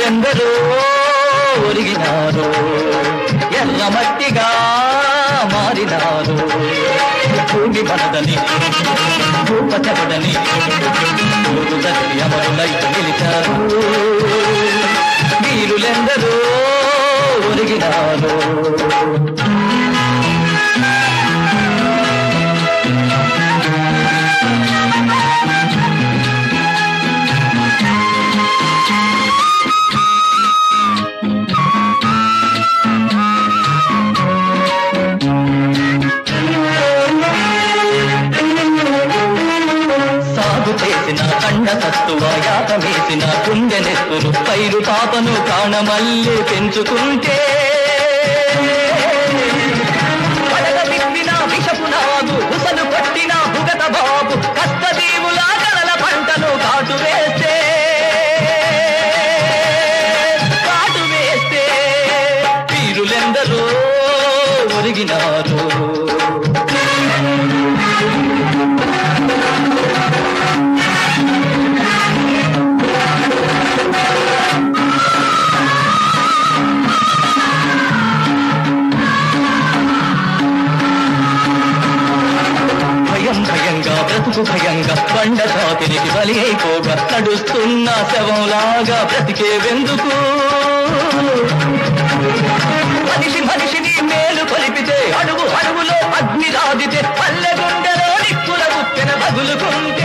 వీరులెందరో ఒరిగినారు ఎర్రమట్టిగా మారినారు భూమి మనదని భూపతడని దరి అమరులై నిలిచారు వీరులెందరో ఒరిగినారు సాగు చేసిన కండ సత్తువ యాత వేసిన గుండెనెత్తులు పైరు పాపను కాణమల్లి పెంచుకుంటే పడగ విప్పిన విషపు నాగు ఉసలు కొట్టిన భుగత బాబు కష్టదీవుల కలల పంటను కాటు వేస్తే కాటు వేస్తే వీరులెందరో ఒరిగినారు భయం భయంగా బ్రతుకు భయంగా బండ సాపిరికి బలి అయిపోగా నడుస్తున్న శవంలాగా బ్రతికే వెందుకు మనిషి మనిషిని మేలు కొలిపితే అడుగు అడుగులో అగ్ని రాదితే పల్లె గుండెలో నిప్పుల గుప్పెన తగులుకుంటే